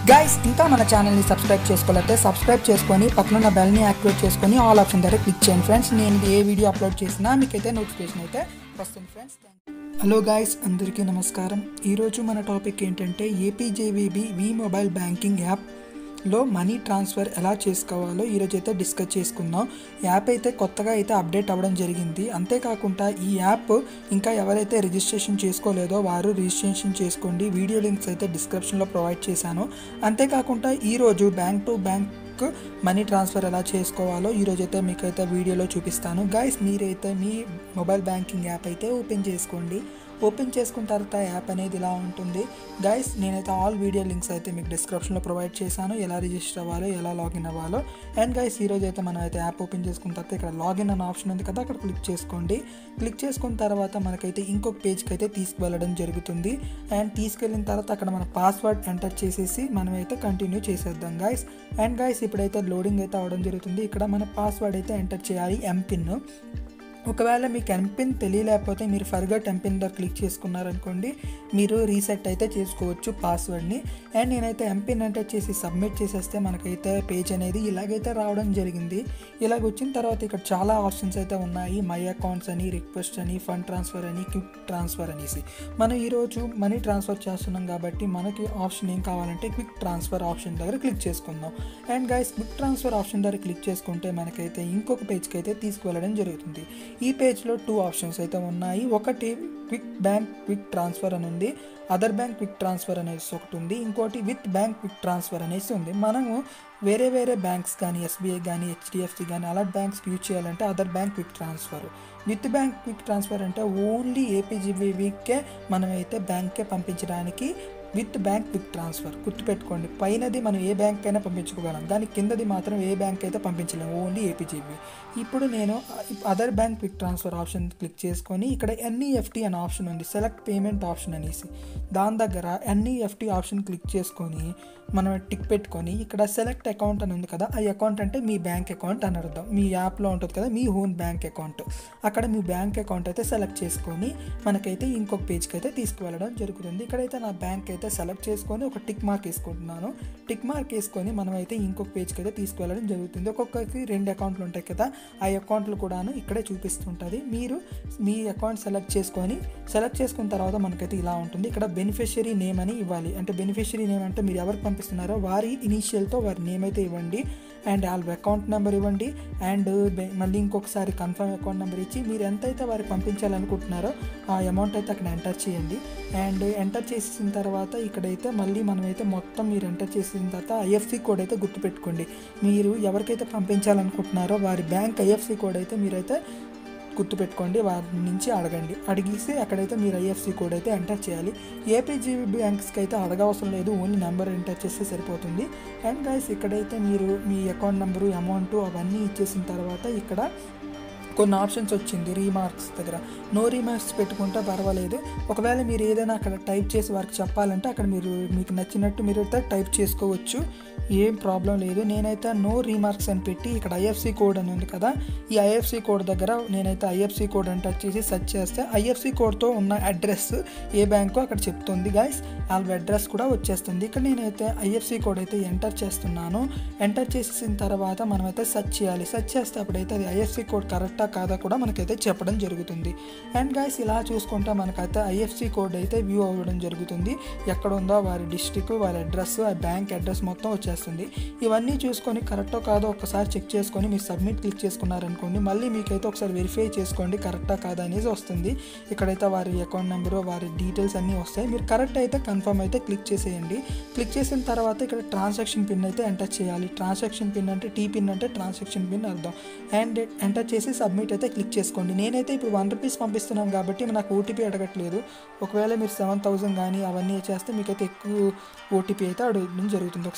guys ఇంకా మన ఛానల్ని సబ్స్క్రైబ్ చేసుకోలేకపోతే సబ్స్క్రైబ్ చేసుకొని పక్కనున్న బెల్ని యాక్టివేట్ చేసుకొని ఆల్ ఆప్షన్ దగ్గర క్లిక్ చేయండి ఫ్రెండ్స్ నేను ఏ వీడియో అప్లోడ్ చేసినా మీకైతే నోటిఫికేషన్ అయితే వస్తుంది ఫ్రెండ్స్ హలో గాయస్ అందరికీ నమస్కారం ఈరోజు మన టాపిక్ ఏంటంటే APJVB V mobile banking app లో మనీ ట్రాన్స్ఫర్ ఎలా చేసుకోవాలో ఈరోజు అయితే డిస్కస్ చేసుకుందాం యాప్ అయితే కొత్తగా అయితే అప్డేట్ అవ్వడం జరిగింది అంతేకాకుండా ఈ యాప్ ఇంకా ఎవరైతే రిజిస్ట్రేషన్ చేసుకోలేదో వారు రిజిస్ట్రేషన్ చేసుకోండి వీడియో లింక్స్ అయితే డిస్క్రిప్షన్లో ప్రొవైడ్ చేశాను అంతేకాకుండా ఈరోజు bank to bank money transfer ఎలా చేసుకోవాలో ఈరోజు అయితే మీకైతే వీడియోలో చూపిస్తాను గైస్ మీరైతే మీ మొబైల్ బ్యాంకింగ్ యాప్ అయితే ఓపెన్ చేసుకోండి ఓపెన్ చేసుకున్న తర్వాత యాప్ అనేది ఇలా ఉంటుంది గైస్ నేనైతే ఆల్ వీడియో లింక్స్ అయితే మీకు డిస్క్రిప్షన్లో ప్రొవైడ్ చేశాను ఎలా రిజిస్టర్ అవ్వాలో ఎలా లాగిన్ అవ్వాలో అండ్ గైస్ ఈరోజు అయితే మనం అయితే యాప్ ఓపెన్ చేసుకున్న తర్వాత ఇక్కడ లాగిన్ అన్న ఆప్షన్ ఉంది కదా అక్కడ క్లిక్ చేసుకోండి క్లిక్ చేసుకున్న తర్వాత మనకైతే ఇంకొక పేజ్కి అయితే తీసుకువెళ్ళడం జరుగుతుంది అండ్ తీసుకెళ్ళిన తర్వాత అక్కడ మన పాస్వర్డ్ ఎంటర్ చేసేసి మనం అయితే కంటిన్యూ చేసేద్దాం గైస్ అండ్ గైస్ ఇప్పుడైతే లోడింగ్ అయితే అవడం జరుగుతుంది ఇక్కడ మన పాస్వర్డ్ అయితే ఎంటర్ చేయాలి ఎంపిన్ ఒకవేళ మీకు ఎంపిన్ తెలియలేకపోతే మీరు ఫర్గట్ ఎంపిన్ దగ్గర క్లిక్ చేసుకున్నారనుకోండి మీరు రీసెట్ అయితే చేసుకోవచ్చు పాస్వర్డ్ని అండ్ నేనైతే ఎంపిన్ ఎంటర్ చేసి సబ్మిట్ చేసేస్తే మనకైతే పేజ్ అనేది ఇలాగైతే రావడం జరిగింది ఇలాగ వచ్చిన తర్వాత ఇక్కడ చాలా ఆప్షన్స్ అయితే ఉన్నాయి మై అకౌంట్స్ అని రిక్వెస్ట్ అని ఫండ్ ట్రాన్స్ఫర్ అని క్విక్ ట్రాన్స్ఫర్ అనేసి మనం ఈరోజు మనీ ట్రాన్స్ఫర్ చేస్తున్నాం కాబట్టి మనకి ఆప్షన్ ఏం కావాలంటే క్విక్ ట్రాన్స్ఫర్ ఆప్షన్ దగ్గర క్లిక్ చేసుకుందాం and guys quick transfer option దగ్గర క్లిక్ చేసుకుంటే మనకైతే ఇంకొక పేజ్కి అయితే తీసుకువెళ్ళడం జరుగుతుంది ఈ పేజ్లో టూ ఆప్షన్స్ అయితే ఉన్నాయి ఒకటి క్విక్ బ్యాంక్ క్విక్ ట్రాన్స్ఫర్ అని ఉంది అదర్ బ్యాంక్ క్విక్ ట్రాన్స్ఫర్ అనేసి ఒకటి ఉంది ఇంకోటి విత్ బ్యాంక్ క్విక్ ట్రాన్స్ఫర్ అనేసి ఉంది మనము వేరే వేరే బ్యాంక్స్ కానీ ఎస్బీఐ కానీ హెచ్డిఎఫ్సి కానీ అలాంటి బ్యాంక్స్ యూజ్ చేయాలంటే other bank quick transfer with bank quick transfer అంటే ఓన్లీ ఏపీజీబీవీకే మనమైతే బ్యాంక్కే పంపించడానికి విత్ బ్యాంక్ క్విక్ ట్రాన్స్ఫర్ గుర్తుపెట్టుకోండి పైనది మనం ఏ బ్యాంక్ అయినా పంపించుకోగలం దాని కిందది మాత్రం ఏ బ్యాంక్ అయితే పంపించలేము ఓన్లీ ఏపీజీబీ ఇప్పుడు నేను other bank quick transfer option click చేసుకొని ఇక్కడ ఎన్ఈఎఫ్టీ అనే ఆప్షన్ ఉంది సెలెక్ట్ పేమెంట్ ఆప్షన్ అనేసి దాని దగ్గర ఎన్ఈఎఫ్టీ ఆప్షన్ క్లిక్ చేసుకొని మనం టిక్ పెట్టుకొని ఇక్కడ సెలెక్ట్ అకౌంట్ అని ఉంది కదా ఆ అకౌంట్ అంటే మీ బ్యాంక్ అకౌంట్ అని అర్థం మీ యాప్లో ఉంటుంది కదా మీ ఓన్ బ్యాంక్ అకౌంట్ అక్కడ మీ బ్యాంక్ అకౌంట్ అయితే సెలెక్ట్ చేసుకొని మనకైతే ఇంకొక పేజ్కి అయితే తీసుకువెళ్ళడం జరుగుతుంది ఇక్కడైతే నా బ్యాంక్ అయితే సెలెక్ట్ చేసుకొని ఒక టిక్ మార్క్ వేసుకుంటున్నాను టిక్ మార్క్ వేసుకొని మనం అయితే ఇంకొక పేజ్కి అయితే తీసుకువెళ్ళడం జరుగుతుంది ఒక్కొక్కరికి రెండు అకౌంట్లు ఉంటాయి కదా ఆ అకౌంట్లు కూడాను ఇక్కడే చూపిస్తుంటుంది మీరు మీ అకౌంట్ సెలెక్ట్ చేసుకొని సెలెక్ట్ చేసుకున్న తర్వాత మనకైతే ఇలా ఉంటుంది ఇక్కడ బెనిఫిషియరీ నేమ్ అని ఇవ్వాలి అంటే బెనిఫిషియరీ నేమ్ అంటే మీరు ఎవరికి పంపిస్తున్నారో వారి ఇనీషియల్తో వారి నేమ్ అయితే ఇవ్వండి అండ్ వాళ్ళ అకౌంట్ నెంబర్ ఇవ్వండి అండ్ మళ్ళీ ఇంకొకసారి కన్ఫర్మ్ అకౌంట్ నెంబర్ ఇచ్చి మీరు ఎంతైతే వారికి పంపించాలనుకుంటున్నారో ఆ అమౌంట్ అయితే అక్కడ ఎంటర్ చేయండి అండ్ ఎంటర్ చేసిన తర్వాత ఇక్కడైతే మళ్ళీ మనమైతే మొత్తం మీరు ఎంటర్ చేసిన తర్వాత ఐఎఫ్సి కోడ్ అయితే గుర్తుపెట్టుకోండి మీరు ఎవరికైతే పంపించాలనుకుంటున్నారో వారి బ్యాంక్ ఐఎఫ్సి కోడ్ అయితే మీరైతే గుర్తుపెట్టుకోండి వారి నుంచి అడగండి అడిగిస్తే అక్కడైతే మీరు ఐఎఫ్సి కోడ్ అయితే ఎంటర్ చేయాలి ఏపీజీబీ బ్యాంక్స్కి అయితే అడగవసరం లేదు ఓన్లీ నెంబర్ ఎంటర్ చేస్తే సరిపోతుంది అండ్ గైస్ ఇక్కడైతే మీరు మీ అకౌంట్ నెంబరు అమౌంట్ అవన్నీ ఇచ్చేసిన తర్వాత ఇక్కడ కొన్ని ఆప్షన్స్ వచ్చింది రీమార్క్స్ దగ్గర నో రీమార్క్స్ పెట్టుకుంటే పర్వాలేదు ఒకవేళ మీరు ఏదైనా అక్కడ టైప్ చేసి వారికి చెప్పాలంటే అక్కడ మీరు మీకు నచ్చినట్టు మీరు అయితే టైప్ చేసుకోవచ్చు ఏం ప్రాబ్లం లేదు నేనైతే నో రీమార్క్స్ అని పెట్టి ఇక్కడ ఐఎఫ్సి కోడ్ అని ఉంది కదా ఈ ఐఎఫ్సి కోడ్ దగ్గర నేనైతే ఐఎఫ్సి కోడ్ ఎంటర్ చేసి సెర్చ్ చేస్తే ఐఎఫ్సి కోడ్తో ఉన్న అడ్రస్ ఏ బ్యాంకో అక్కడ చెప్తుంది గైస్ వాళ్ళ అడ్రస్ కూడా వచ్చేస్తుంది ఇక్కడ నేనైతే ఐఎఫ్సి కోడ్ అయితే ఎంటర్ చేస్తున్నాను ఎంటర్ చేసిన తర్వాత మనమైతే సెర్చ్ చేయాలి సెర్చ్ చేస్తే అప్పుడైతే అది ఐఎఫ్సి కోడ్ కరెక్టా కాదా కూడా మనకైతే చెప్పడం జరుగుతుంది అండ్ గైస్ ఇలా చూసుకుంటే మనకైతే ఐఎఫ్సి కోడ్ అయితే వ్యూ అవ్వడం జరుగుతుంది ఎక్కడ ఉందో వారి డిస్టిక్ వారి అడ్రస్ ఆ బ్యాంక్ అడ్రస్ మొత్తం వచ్చేస్తుంది ఇవన్నీ చూసుకొని కరెక్టో కాదో ఒకసారి చెక్ చేసుకొని మీరు సబ్మిట్ క్లిక్ చేసుకున్నారనుకోండి మళ్ళీ మీకైతే ఒకసారి వెరిఫై చేసుకోండి కరెక్టా కాదా అనేది వస్తుంది ఇక్కడైతే వారి అకౌంట్ నెంబరు వారి డీటెయిల్స్ అన్నీ వస్తాయి మీరు కరెక్ట్ అయితే కన్ఫర్మ్ అయితే క్లిక్ చేసేయండి క్లిక్ చేసిన తర్వాత ఇక్కడ ట్రాన్సాక్షన్ పిన్ అయితే ఎంటర్ చేయాలి ట్రాన్సాక్షన్ పిన్ అంటే టీ పిన్ అంటే ట్రాన్సాక్షన్ పిన్ అర్థం అండ్ ఎంటర్ చేసి సబ్మిట్ అయితే క్లిక్ చేసుకోండి నేనైతే ఇప్పుడు వన్ రూపీస్ పంపిస్తున్నాను కాబట్టి నాకు ఓటీపీ అడగట్లేదు ఒకవేళ మీరు సెవెన్ థౌసండ్ కానీ అవన్నీ చేస్తే మీకైతే ఎక్కువ ఓటీపీ అయితే అడగడం జరుగుతుంది ఒకసారి ఓటీపీ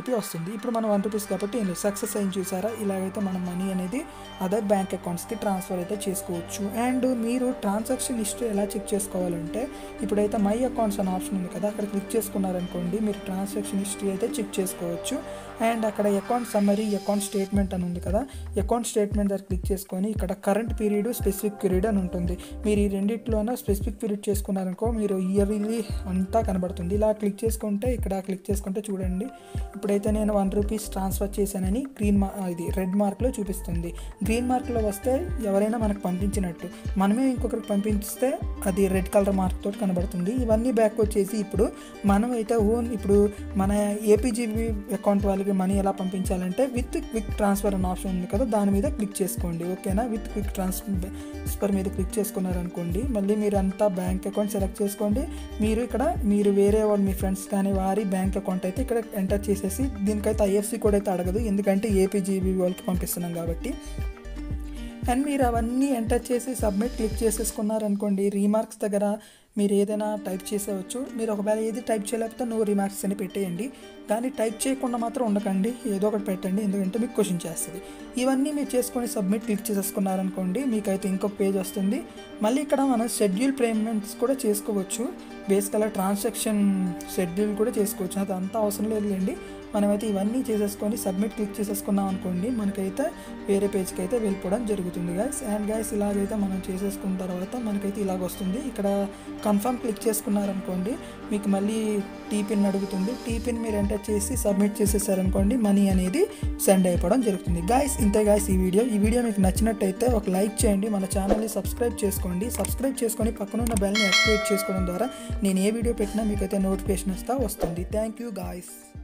రూపీ వస్తుంది ఇప్పుడు మనం వన్ రూపీస్ కాబట్టి ఏం లేదు సక్సెస్ అయింది చూసారా ఇలాగైతే మనం మనీ అనేది అదర్ బ్యాంక్ అకౌంట్స్కి ట్రాన్స్ఫర్ అయితే చేసుకోవచ్చు అండ్ మీరు ట్రాన్సాక్షన్ హిస్టరీ ఎలా చెక్ చేసుకోవాలంటే ఇప్పుడైతే మై అకౌంట్స్ అనే ఆప్షన్ ఉంది కదా అక్కడ క్లిక్ చేసుకున్నారనుకోండి మీరు ట్రాన్సాక్షన్ హిస్టరీ అయితే చెక్ చేసుకోవచ్చు అండ్ అక్కడ అకౌంట్ సమ్మరీ అకౌంట్ స్టేట్మెంట్ అని ఉంది కదా అకౌంట్ స్టేట్మెంట్ దగ్గర క్లిక్ చేసుకొని ఇక్కడ కరెంట్ పీరియడ్ స్పెసిఫిక్ పీరియడ్ అని ఉంటుంది మీరు ఈ రెండిట్లోన స్పెసిఫిక్ పీరియడ్ చేసుకున్నారనుకో మీరు ఇయర్లీ అంతా కనబడుతుంది ఇలా క్లిక్ చేసుకుంటే ఇక్కడ క్లిక్ చేసుకుంటే చూడండి ఇప్పుడైతే నేను వన్ రూపీస్ ట్రాన్స్ఫర్ చేశానని గ్రీన్ మా ఇది రెడ్ మార్క్లో చూపిస్తుంది గ్రీన్ మార్క్లో వస్తే ఎవరైనా మనకు పంపించినట్టు మనమే ఇంకొకరికి పంపిస్తే అది రెడ్ కలర్ మార్క్ తోటి కనబడుతుంది ఇవన్నీ బ్యాక్ వచ్చేసి ఇప్పుడు మనం అయితే ఓన్ ఇప్పుడు మన ఏపీజీబీ అకౌంట్ వాళ్ళకి మనీ ఎలా పంపించాలంటే విత్ క్విక్ ట్రాన్స్ఫర్ అనే ఆప్షన్ ఉంది కదా దాని మీద క్లిక్ చేసుకోండి ఓకేనా విత్ క్విక్ ట్రాన్స్ఫర్ మీద క్లిక్ చేసుకున్నారనుకోండి మళ్ళీ మీరు అంతా బ్యాంక్ అకౌంట్ సెలెక్ట్ చేసుకోండి మీరు ఇక్కడ మీరు వేరే వాళ్ళు మీ ఫ్రెండ్స్ కానీ వారి బ్యాంక్ అకౌంట్ అయితే ఇక్కడ ఎంటర్ చేసేసి దీనికైతే ఐఎఫ్సి కోడ్ అయితే అడగదు ఎందుకంటే ఏపీజీబీ వాళ్ళకి పంపిస్తున్నాం కాబట్టి అండ్ మీరు అవన్నీ ఎంటర్ చేసి సబ్మిట్ క్లిక్ చేసేసుకున్నారనుకోండి రీమార్క్స్ దగ్గర మీరు ఏదైనా టైప్ చేసేవచ్చు మీరు ఒకవేళ ఏది టైప్ చేయలేకపోతే నో రీమార్క్స్ అని పెట్టేయండి కానీ టైప్ చేయకుండా మాత్రం ఉండకండి ఏదో ఒకటి పెట్టండి ఎందుకంటే మీకు క్వశ్చన్ చేస్తుంది ఇవన్నీ మీరు చేసుకొని సబ్మిట్ క్లిక్ చేసేసుకున్నారనుకోండి మీకైతే ఇంకొక పేజ్ వస్తుంది మళ్ళీ ఇక్కడ మనం షెడ్యూల్ పేమెంట్స్ కూడా చేసుకోవచ్చు బేసికల్గా ట్రాన్సాక్షన్ షెడ్యూల్ కూడా చేసుకోవచ్చు అది అంతా అవసరం లేదులేండి మనమైతే ఇవన్నీ చేసేసుకొని సబ్మిట్ క్లిక్ చేసేసుకున్నాం అనుకోండి మనకైతే వేరే పేజ్కి అయితే వెళ్ళిపోవడం జరుగుతుంది గైస్ అండ్ గైస్ ఇలాగైతే మనం చేసేసుకున్న తర్వాత మనకైతే ఇలాగ వస్తుంది ఇక్కడ కన్ఫర్మ్ క్లిక్ చేసుకున్నారనుకోండి మీకు మళ్ళీ టీ పిన్ అడుగుతుంది టీ పిన్ మీరు ఎంటర్ చేసి సబ్మిట్ చేసేసారనుకోండి మనీ అనేది సెండ్ అయిపోవడం జరుగుతుంది గాయస్ ఇంతే గాయస్ ఈ వీడియో ఈ వీడియో మీకు నచ్చినట్టయితే ఒక లైక్ చేయండి మన ఛానల్ని సబ్స్క్రైబ్ చేసుకోండి సబ్స్క్రైబ్ చేసుకొని పక్కనున్న బెల్ని యాక్టివేట్ చేసుకోవడం ద్వారా నేను ఏ వీడియో పెట్టినా మీకైతే నోటిఫికేషన్ వస్తా వస్తుంది థ్యాంక్ యూ గాయస్